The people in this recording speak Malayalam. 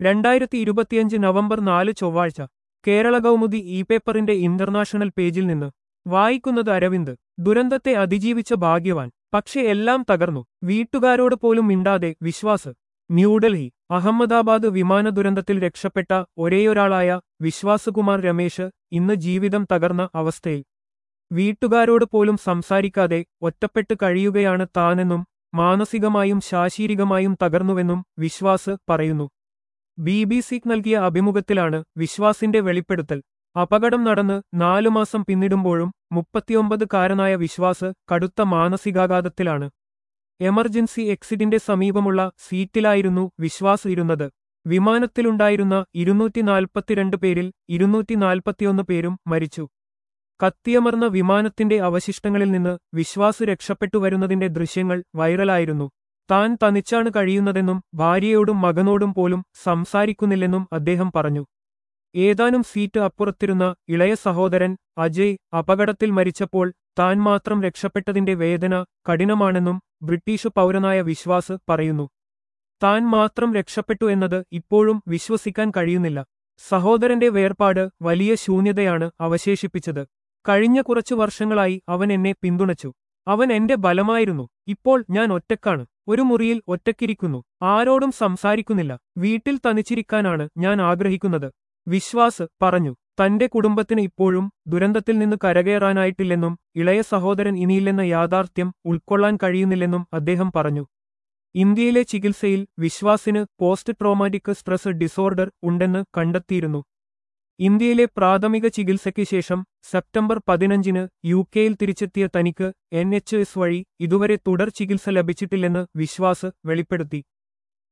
രണ്ടായിരത്തി ഇരുപത്തിയഞ്ച് നവംബർ നാല് ചൊവ്വാഴ്ച കേരള കൗമുദി ഇ പേപ്പറിന്റെ ഇന്റർനാഷണൽ പേജിൽ നിന്ന് വായിക്കുന്നത് അരവിന്ദ് ദുരന്തത്തെ അതിജീവിച്ച ഭാഗ്യവാൻ പക്ഷെ എല്ലാം തകർന്നു വീട്ടുകാരോട് പോലും മിണ്ടാതെ വിശ്വാസ് ന്യൂഡൽഹി അഹമ്മദാബാദ് വിമാന ദുരന്തത്തിൽ രക്ഷപ്പെട്ട ഒരേയൊരാളായ വിശ്വാസകുമാർ രമേശ് ഇന്ന് ജീവിതം തകർന്ന അവസ്ഥയിൽ വീട്ടുകാരോട് പോലും സംസാരിക്കാതെ ഒറ്റപ്പെട്ട് കഴിയുകയാണ് താനെന്നും മാനസികമായും ശാശീരികമായും തകർന്നുവെന്നും വിശ്വാസ് പറയുന്നു ബി ബി സിക്ക് നൽകിയ അഭിമുഖത്തിലാണ് വിശ്വാസിന്റെ വെളിപ്പെടുത്തൽ അപകടം നടന്ന് നാലു മാസം പിന്നിടുമ്പോഴും മുപ്പത്തിയൊമ്പതുകാരനായ വിശ്വാസ് കടുത്ത മാനസികാഘാതത്തിലാണ് എമർജൻസി എക്സിറ്റിന്റെ സമീപമുള്ള സീറ്റിലായിരുന്നു വിശ്വാസ് ഇരുന്നത് വിമാനത്തിലുണ്ടായിരുന്ന ഇരുന്നൂറ്റി നാൽപ്പത്തിരണ്ട് പേരിൽ ഇരുന്നൂറ്റി നാൽപ്പത്തിയൊന്ന് പേരും മരിച്ചു കത്തിയമർന്ന വിമാനത്തിന്റെ അവശിഷ്ടങ്ങളിൽ നിന്ന് വിശ്വാസ് രക്ഷപ്പെട്ടു വരുന്നതിന്റെ ദൃശ്യങ്ങൾ വൈറലായിരുന്നു താൻ തനിച്ചാണ് കഴിയുന്നതെന്നും ഭാര്യയോടും മകനോടും പോലും സംസാരിക്കുന്നില്ലെന്നും അദ്ദേഹം പറഞ്ഞു ഏതാനും സീറ്റ് അപ്പുറത്തിരുന്ന ഇളയ സഹോദരൻ അജയ് അപകടത്തിൽ മരിച്ചപ്പോൾ താൻ മാത്രം രക്ഷപ്പെട്ടതിന്റെ വേദന കഠിനമാണെന്നും ബ്രിട്ടീഷ് പൗരനായ വിശ്വാസ് പറയുന്നു താൻ മാത്രം രക്ഷപ്പെട്ടു എന്നത് ഇപ്പോഴും വിശ്വസിക്കാൻ കഴിയുന്നില്ല സഹോദരന്റെ വേർപാട് വലിയ ശൂന്യതയാണ് അവശേഷിപ്പിച്ചത് കഴിഞ്ഞ കുറച്ചു വർഷങ്ങളായി അവൻ എന്നെ പിന്തുണച്ചു അവൻ എന്റെ ബലമായിരുന്നു ഇപ്പോൾ ഞാൻ ഒറ്റക്കാണ് ഒരു മുറിയിൽ ഒറ്റക്കിരിക്കുന്നു ആരോടും സംസാരിക്കുന്നില്ല വീട്ടിൽ തനിച്ചിരിക്കാനാണ് ഞാൻ ആഗ്രഹിക്കുന്നത് വിശ്വാസ് പറഞ്ഞു തന്റെ കുടുംബത്തിന് ഇപ്പോഴും ദുരന്തത്തിൽ നിന്ന് കരകയറാനായിട്ടില്ലെന്നും ഇളയ സഹോദരൻ ഇനിയില്ലെന്ന യാഥാർത്ഥ്യം ഉൾക്കൊള്ളാൻ കഴിയുന്നില്ലെന്നും അദ്ദേഹം പറഞ്ഞു ഇന്ത്യയിലെ ചികിത്സയിൽ വിശ്വാസിന് പോസ്റ്റ് ട്രോമാറ്റിക് സ്ട്രെസ് ഡിസോർഡർ ഉണ്ടെന്ന് കണ്ടെത്തിയിരുന്നു ഇന്ത്യയിലെ പ്രാഥമിക ചികിത്സയ്ക്ക് ശേഷം സെപ്റ്റംബർ പതിനഞ്ചിന് യു കെയിൽ തിരിച്ചെത്തിയ തനിക്ക് എൻ എച്ച് എസ് വഴി ഇതുവരെ തുടർ ചികിത്സ ലഭിച്ചിട്ടില്ലെന്ന് വിശ്വാസ് വെളിപ്പെടുത്തി